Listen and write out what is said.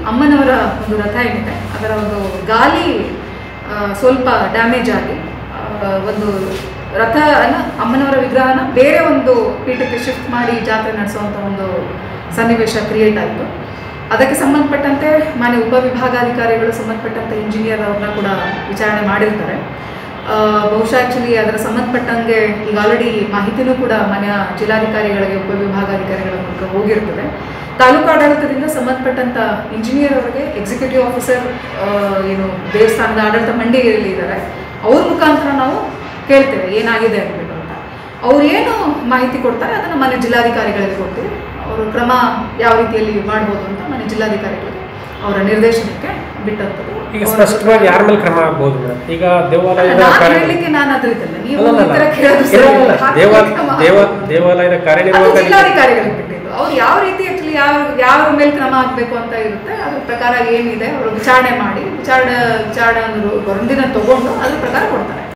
ಅಮ್ಮನವರ ಒಂದು ರಥ ಏನಿದೆ ಅದರ ಒಂದು ಗಾಲಿ ಆ, ಸ್ವಲ್ಪ ಡ್ಯಾಮೇಜ್ ಆಗಿ ಆ, ಒಂದು ರಥನ ಅಮ್ಮನವರ ವಿಗ್ರಹನ ಬೇರೆ ಒಂದು ಪೀಠಕ್ಕೆ ಶಿಫ್ಟ್ ಮಾಡಿ ಜಾತ್ರೆ ನಡೆಸುವಂಥ ಒಂದು ಸನ್ನಿವೇಶ ಕ್ರಿಯೇಟ್ ಆಯಿತು ಅದಕ್ಕೆ ಸಂಬಂಧಪಟ್ಟಂತೆ ಮಾನ್ಯ ಉಪವಿಭಾಗಾಧಿಕಾರಿಗಳು ಸಂಬಂಧಪಟ್ಟಂತೆ ಇಂಜಿನಿಯರ್ ಅವ್ರನ್ನ ಕೂಡ ವಿಚಾರಣೆ ಮಾಡಿರ್ತಾರೆ ಆ, ಬಹುಶಃ ಆ್ಯಕ್ಚುಲಿ ಅದರ ಸಂಬಂಧಪಟ್ಟಂಗೆ ಈಗ ಆಲ್ರೆಡಿ ಮಾಹಿತಿನೂ ಕೂಡ ಮಾನ್ಯ ಜಿಲ್ಲಾಧಿಕಾರಿಗಳಿಗೆ ಉಪವಿಭಾಗಾಧಿಕಾರಿಗಳ ಮೂಲಕ ಹೋಗಿರ್ತದೆ ತಾಲೂಕು ಆಡಳಿತದಿಂದ ಸಂಬಂಧಪಟ್ಟಂತ ಇಂಜಿನಿಯರ್ ಅವರಿಗೆ ಎಕ್ಸಿಕ್ಯೂಟಿವ್ ಆಫೀಸರ್ ಏನು ದೇವಸ್ಥಾನದ ಆಡಳಿತ ಮಂಡಳಿಯಲ್ಲಿ ಇದ್ದಾರೆ ಅವ್ರ ಮುಖಾಂತರ ನಾವು ಕೇಳ್ತೇವೆ ಏನಾಗಿದೆ ಅಂದ್ಬಿಟ್ಟು ಅಂತ ಅವ್ರು ಏನು ಮಾಹಿತಿ ಕೊಡ್ತಾರೆ ಅದನ್ನು ಮನೆ ಜಿಲ್ಲಾಧಿಕಾರಿಗಳಿಗೆ ಕೊಡ್ತೀವಿ ಅವರು ಕ್ರಮ ಯಾವ ರೀತಿಯಲ್ಲಿ ಮಾಡ್ಬೋದು ಅಂತ ಮನೆ ಜಿಲ್ಲಾಧಿಕಾರಿಗಳಿಗೆ ಅವರ ನಿರ್ದೇಶನಕ್ಕೆ ಬಿಟ್ಟಂಥದ್ದು ಈಗ ಅವ್ರ- ಸ್ಪಷ್ಟವಾಗಿ ಯಾರ ಮೇಲೆ ಕ್ರಮ ಆಗ್ಬೋದು ಮೇಡಮ್ ಈಗ ದೇವಾಲಯದ ನಾನು ಕಾರ್ಯ ಹೇಳಲಿಕ್ಕೆ ನಾನು ಅದ್ರಿದ್ದಲ್ಲ ನೀವು ಅಲ್ಲ, ಈ ಅಲ್ಲ, ಥರ ಅಲ್ಲ. ಕೇಳೋದು ಇಲ್ಲ, ಸರಿ ಇಲ್ಲ, ಇಲ್ಲ. ದೇವ ಕ್ರಮ ದೇವ ಆಗ್ಬೇಕು. ದೇವಾಲಯದ ಅದು ಕಾರ್ಯನಿರ್ವಾಹಕ ಜಿಲ್ಲಾಧಿಕಾರಿಗಳಿಗೆ ಬಿಟ್ಟಿದ್ದು ಅವ್ರು ಯಾವ ರೀತಿ ಆಕ್ಚುಲಿ ಯಾವ ಯಾರ ಮೇಲೆ ಕ್ರಮ ಆಗಬೇಕು ಅಂತ ಇರುತ್ತೆ ಅದ್ರ ಪ್ರಕಾರ ಏನಿದೆ ಅವರು ವಿಚಾರಣೆ ಮಾಡಿ ವಿಚಾರಣೆ ವಿಚಾರಣೆ ಒಂದು ವರದಿನ ತಗೊಂಡು ಅದ್ರ ಪ್ರಕಾರ ಕೊಡ್ತಾರೆ